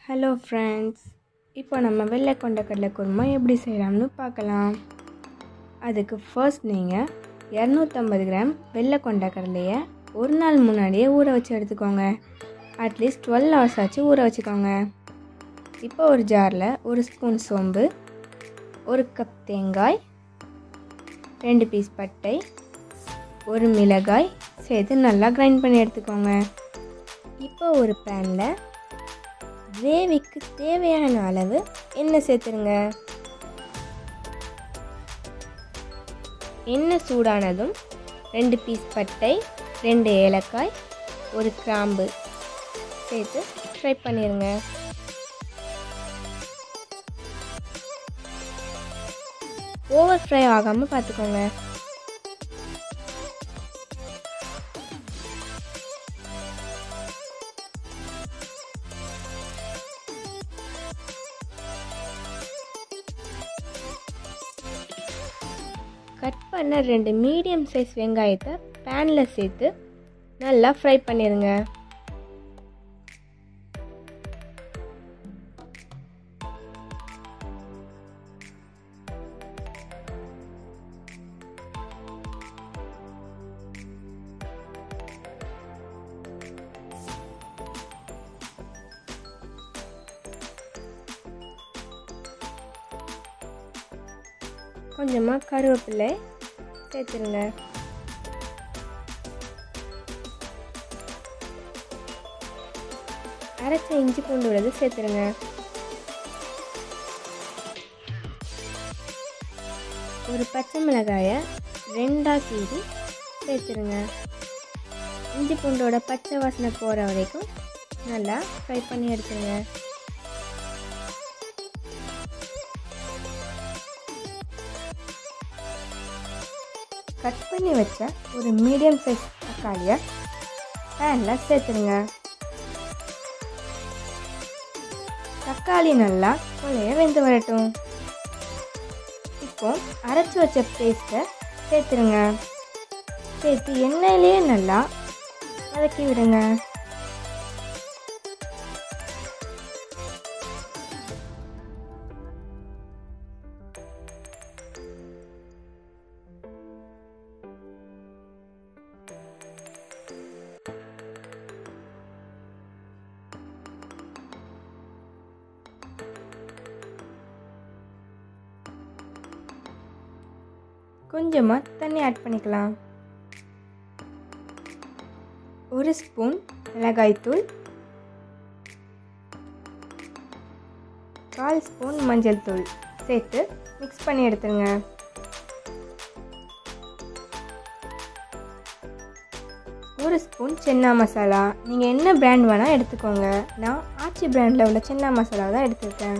hello friends இப்போ நம்ம வெள்ளை கொண்ட கடலை குருமா எப்படி செய்யலாம்னு பார்க்கலாம் அதுக்கு ஃபர்ஸ்ட் நீங்கள் இரநூத்தம்பது கிராம் வெள்ளை கொண்ட கடலையை ஒரு நாள் முன்னாடியே ஊற வச்சு எடுத்துக்கோங்க அட்லீஸ்ட் டுவெல் ஹவர்ஸ் ஆச்சு ஊற வச்சுக்கோங்க இப்போ ஒரு ஜாரில் ஒரு ஸ்பூன் சோம்பு ஒரு கப் தேங்காய் ரெண்டு பீஸ் பட்டை ஒரு மிளகாய் சேர்த்து நல்லா கிரைண்ட் பண்ணி எடுத்துக்கோங்க இப்போ ஒரு பேனில் கிரேவிக்கு தேவையான அளவு எண்ணெய் சேர்த்துருங்க எண்ணெய் சூடானதும் ரெண்டு பீஸ் பட்டை ரெண்டு ஏலக்காய் ஒரு கிராம்பு சேர்த்து ஃப்ரை பண்ணிடுங்க ஓவர் ஃப்ரை ஆகாமல் பார்த்துக்கோங்க கட் பண்ண ரெண்டு மீடியம் சைஸ் வெங்காயத்தை பேனில் சேர்த்து நல்லா ஃப்ரை பண்ணிடுங்க கொஞ்சமாக கருவேப்பிலை சேர்த்துருங்க அரைச்ச இஞ்சி பூண்டு விழுது சேர்த்துருங்க ஒரு பச்சை மிளகாயை ரெண்டாக கீறி சேர்த்துருங்க இஞ்சி பூண்டோட பச்சை வாசனை போகிற வரைக்கும் நல்லா ஃப்ரை பண்ணி எடுத்துருங்க கட் பண்ணி வச்ச ஒரு மீடியம் சைஸ் தக்காளியை பேனில் சேர்த்துருங்க தக்காளி நல்லா கொலைய வெந்து வரட்டும் இப்போ அரைச்சி வச்ச பேஸ்ட்டை சேர்த்துருங்க சேர்த்து எண்ணெயிலேயே நல்லா வதக்கி விடுங்க கொஞ்சமாக தண்ணி ஆட் பண்ணிக்கலாம் ஒரு ஸ்பூன் மிளகாய்த்தூள் கால் ஸ்பூன் மஞ்சள் தூள் சேர்த்து மிக்ஸ் பண்ணி எடுத்துருங்க ஒரு ஸ்பூன் சென்னா மசாலா நீங்கள் என்ன பிராண்ட் வேணால் எடுத்துக்கோங்க நான் ஆச்சி பிராண்டில் உள்ள சென்னா மசாலா தான் எடுத்துருக்கேன்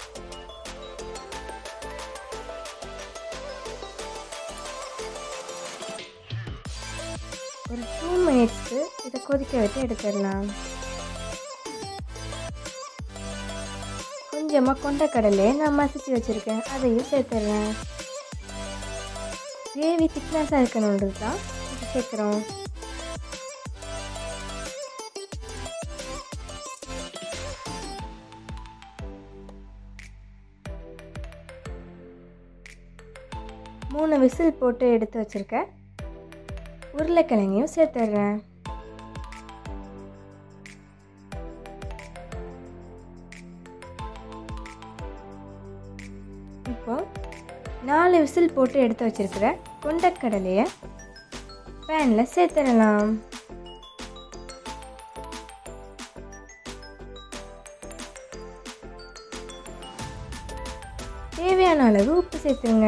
ஒரு டூ மினிட்ஸ்க்கு இதை கொதிக்க விட்டு எடுத்துடலாம் கொஞ்சமாக கொண்டக்கடலையே நான் மசிச்சு வச்சுருக்கேன் அதையும் சேர்த்துடுறேன் கிரேவி திக்னஸாக இருக்கணுன்றது தான் இது சேர்க்குறோம் மூணு விசில் போட்டு எடுத்து வச்சுருக்கேன் உருளைக்கிழங்கையும் சேர்த்துடுறேன் இப்போ நாலு விசில் போட்டு எடுத்து வச்சிருக்கிற கொண்டக்கடலையை பேனில் சேர்த்துடலாம் தேவையான அளவு உப்பு சேர்த்துருங்க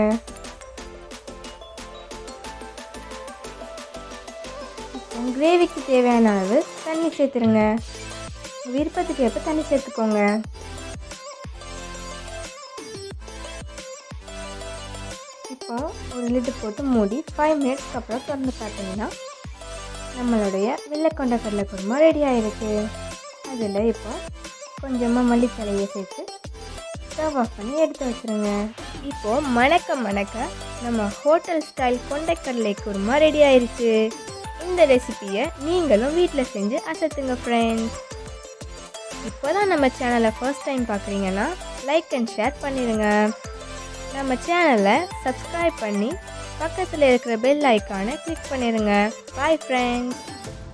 கிரேவிக்கு தேவையான அளவு தண்ணி சேர்த்துருங்க விருப்பத்துக்கு ஏற்ப தண்ணி சேர்த்துக்கோங்க இப்போ ஒரு லிட்டு போட்டு மூடி ஃபைவ் மினிட்ஸ்க்கு அப்புறம் திறந்து பார்த்தீங்கன்னா நம்மளுடைய வெள்ளைக்கொண்ட கடலை குருமா ரெடி ஆயிருக்கு அதில் இப்போ கொஞ்சமாக மல்லித்தலையை சேர்த்து ஸ்டவ் ஆஃப் பண்ணி எடுத்து வச்சுருங்க இப்போது மணக்க மணக்க நம்ம ஹோட்டல் ஸ்டைல் கொண்டைக்கடலை குருமா ரெடி ஆயிருச்சு இந்த ரெசிபியை நீங்களும் வீட்டில் செஞ்சு அசத்துங்க ஃப்ரெண்ட்ஸ் இப்போ தான் நம்ம சேனலை ஃபர்ஸ்ட் டைம் பார்க்குறீங்கன்னா லைக் அண்ட் ஷேர் பண்ணிடுங்க நம்ம சேனலை சப்ஸ்கிரைப் பண்ணி பக்கத்தில் இருக்கிற பெல் ஐக்கானை கிளிக் பண்ணிடுங்க பாய் ஃப்ரெண்ட்ஸ்